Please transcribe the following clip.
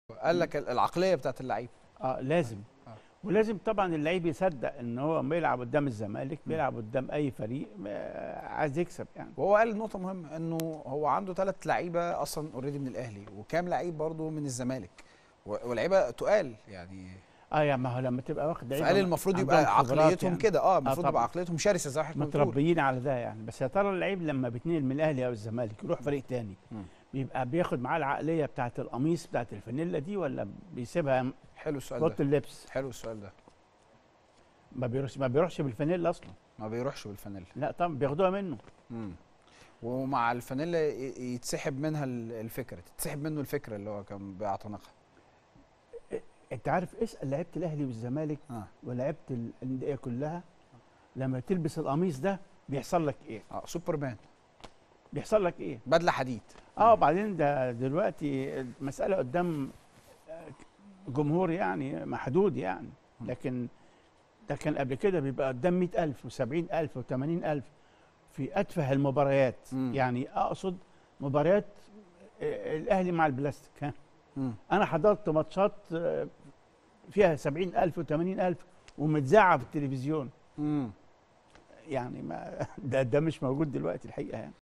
قال لك العقليه بتاعت اللعيب اه لازم آه. ولازم طبعا اللعيب يصدق ان هو لما يلعب قدام الزمالك بيلعب قدام اي فريق آه، عايز يكسب يعني وهو قال نقطه مهمه انه هو عنده ثلاث لعيبه اصلا اوريدي من الاهلي وكام لعيب برضه من الزمالك و- ولعيبه تقال يعني اه يعني ما هو لما تبقى واخد لعيبه فقال المفروض عندهم يبقى خبرات عقليتهم يعني. كده اه المفروض طبعاً. يبقى عقليتهم شرسه زي ما حضرتك بتقول متربيين على ده يعني بس يا ترى اللعيب لما بيتنقل من الاهلي او الزمالك يروح فريق تاني مم. بيبقى بياخد معاه العقليه بتاعه القميص بتاعه الفانيلا دي ولا بيسيبها حلو السؤال اوضه ده اللبس حلو السؤال ده ما بيروحش ما بيروحش بالفانيلا اصلا ما بيروحش بالفانيلا لا طبعا بياخدوها منه مم. ومع الفانيلا ي- يتسحب منها ال- الفكره تتسحب منه الفكره اللي هو كان بيعتنقها انت عارف اسال لعيبه الاهلي والزمالك اه ولعيبه الانديه كلها لما تلبس القميص ده بيحصل لك ايه اه سوبرمان بيحصل لك ايه بدله حديد اه وبعدين ده دلوقتي المساله قدام جمهور يعني محدود يعني لكن ده كان قبل كده بيبقى قدام 100000 و70000 و80000 في اتفه المباريات مم. يعني اقصد مباريات آه، الاهلي مع البلاستيك ها مم. انا حضرت ماتشات آه، فيها 70000 و80000 ومتذاعه في التلفزيون مم. يعني ما ده ده مش موجود دلوقتي الحقيقه يعني